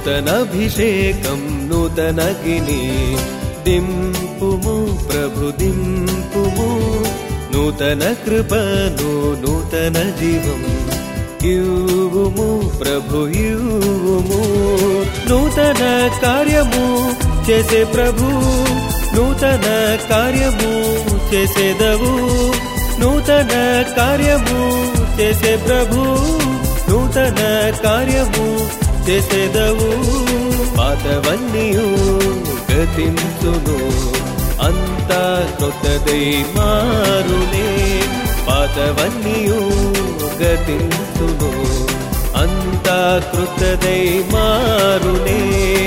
నూతనభిషేకం నూతనగిని దింపుము ప్రభు దింపుము నూతన కృపను నూతన జీవం ఇవ్వుము ప్రభు ఇవ్వుము నూతన కార్యము చేసే ప్రభు నూతన కార్యము చేసేదవు నూతన కార్యము చేసే ప్రభు నూతన కార్యము చేసేదవు పాతవన్నీయు గతించును అంతా కొత్తదై మారునే పాతవన్నీయు గతించును అంతా కృతదై మారునే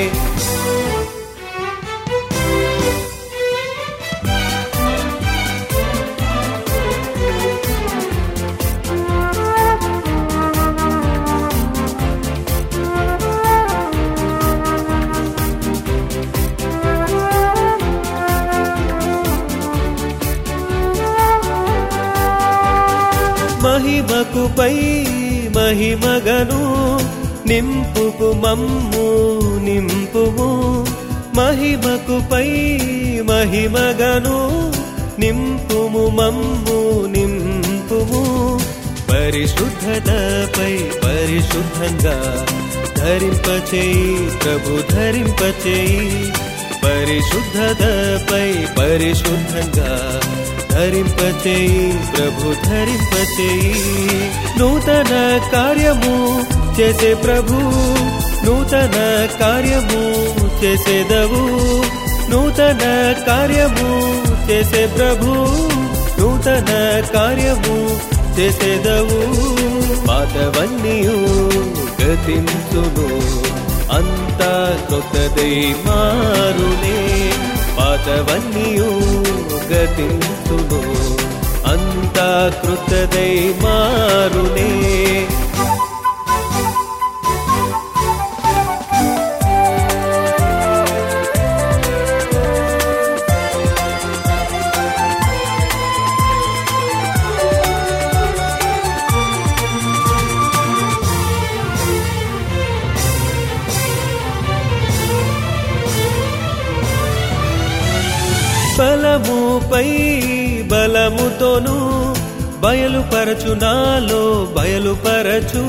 మహిమకు పై మహిమగను నింపుకు మమ్ము నింపుము మహిమకు పై మహిమగను నింపుము మమ్ము నింపుము పరిశుద్ధతపై పరిశుద్ధంగా ధరింపచేయి ప్రభు ధరింపచేయి పరిశుద్ధతపై పరిశుద్ధంగా ధరింపచేయి ప్రభు ధరింపచేయి నూతన కార్యము చేసే ప్రభు నూతన కార్యము చేసేదవు నూతన కార్యము చేసే ప్రభు నూతన కార్యము చేసేదవు పాతవన్నీయు గతించును అంతా కొత్తదై మారునే పాతవన్నీయు గతించును అంతా కృతదై మారునే బలముపై బలముతోను బయలుపరచు నాలో బయలుపరచు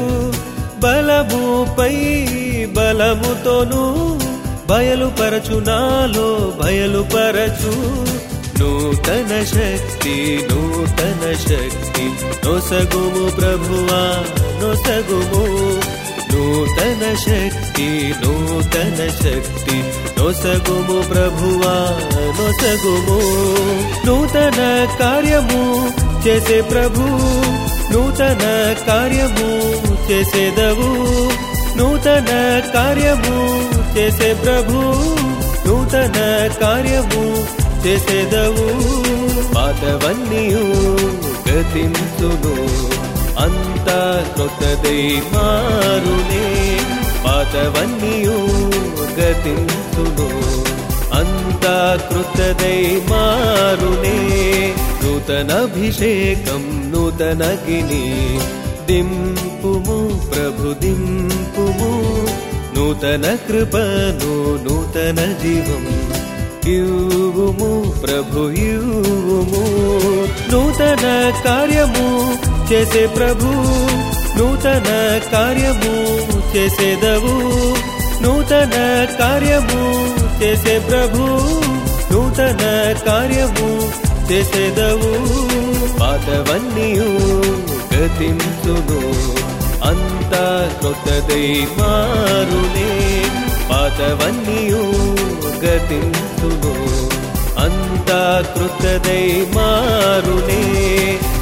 బలముపై బలముతోను బయలుపరచు నాలో బయలుపరచు నూతన శక్తి నూతన శక్తి నొసగుము ప్రభువా నొసగుము నూతన శక్తి నూతన శక్తి నొసగుము ప్రభువా నొసగుము నూతన కార్యము చేసే ప్రభు నూతన కార్యము చేసేదవు నూతన కార్యము చేసే ప్రభు నూతన కార్యము చేసేదవు పాతవన్నీయు గతించును అంతా కొత్తదై మారునే పాతవన్నీయు గతించును అంతా కృతదై మారునే నూతనభిషేకం నూతనగిని దింపుము ప్రభు దింపుము నూతన కృపను నూతన జీవం ఇవ్వుము ప్రభు ఇవ్వుము నూతన కార్యము చేసే ప్రభు నూతన కార్యము చేసేదవు నూతన కార్యము చేసే ప్రభు నూతన కార్యము చేసేదవు పాతవన్నీయు గతించును అంతా కొత్తదై మారునే పాతవన్నీయు గతించును అంతా కృతదై మారునే